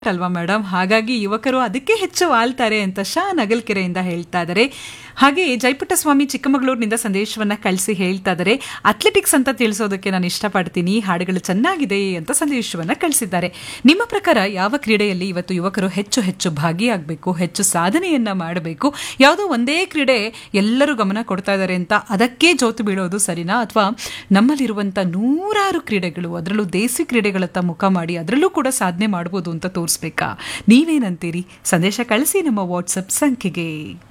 ಅಲ್ವಾ ಮೇಡಮ್ ಹಾಗಾಗಿ ಯುವಕರು ಅದಕ್ಕೆ ಹೆಚ್ಚು ವಾಲ್ತಾರೆ ಅಂತ ಶಾ ನಗಲ್ಕೆರೆಯಿಂದ ಹೇಳ್ತಾ ಇದ್ದಾರೆ ಹಾಗೆ ಜಯಪುಟ್ಟ ಸ್ವಾಮಿ ಚಿಕ್ಕಮಗಳೂರಿನಿಂದ ಸಂದೇಶವನ್ನ ಕಳಿಸಿ ಹೇಳ್ತಾ ಇದ್ದಾರೆ ಅಥ್ಲೆಟಿಕ್ಸ್ ಅಂತ ತಿಳಿಸೋದಕ್ಕೆ ನಾನು ಇಷ್ಟಪಡ್ತೀನಿ ಹಾಡುಗಳು ಚೆನ್ನಾಗಿದೆ ಅಂತ ಸಂದೇಶವನ್ನ ಕಳಿಸಿದ್ದಾರೆ ನಿಮ್ಮ ಪ್ರಕಾರ ಯಾವ ಕ್ರೀಡೆಯಲ್ಲಿ ಇವತ್ತು ಯುವಕರು ಹೆಚ್ಚು ಹೆಚ್ಚು ಭಾಗಿಯಾಗಬೇಕು ಹೆಚ್ಚು ಸಾಧನೆಯನ್ನ ಮಾಡಬೇಕು ಯಾವುದೋ ಒಂದೇ ಕ್ರೀಡೆ ಎಲ್ಲರೂ ಗಮನ ಕೊಡ್ತಾ ಇದ್ದಾರೆ ಅಂತ ಅದಕ್ಕೆ ಜೋತು ಬೀಳೋದು ಸರಿನಾ ಅಥವಾ ನಮ್ಮಲ್ಲಿರುವಂಥ ನೂರಾರು ಕ್ರೀಡೆಗಳು ಅದರಲ್ಲೂ ದೇಸಿ ಕ್ರೀಡೆಗಳತ್ತ ಮುಖ ಮಾಡಿ ಅದರಲ್ಲೂ ಕೂಡ ಸಾಧನೆ ಮಾಡ್ಬೋದು ಅಂತ ತೋರಿಸ್ಬೇಕಾ ನೀವೇನಂತೀರಿ ಸಂದೇಶ ಕಳಿಸಿ ನಮ್ಮ ವಾಟ್ಸಪ್ ಸಂಖ್ಯೆಗೆ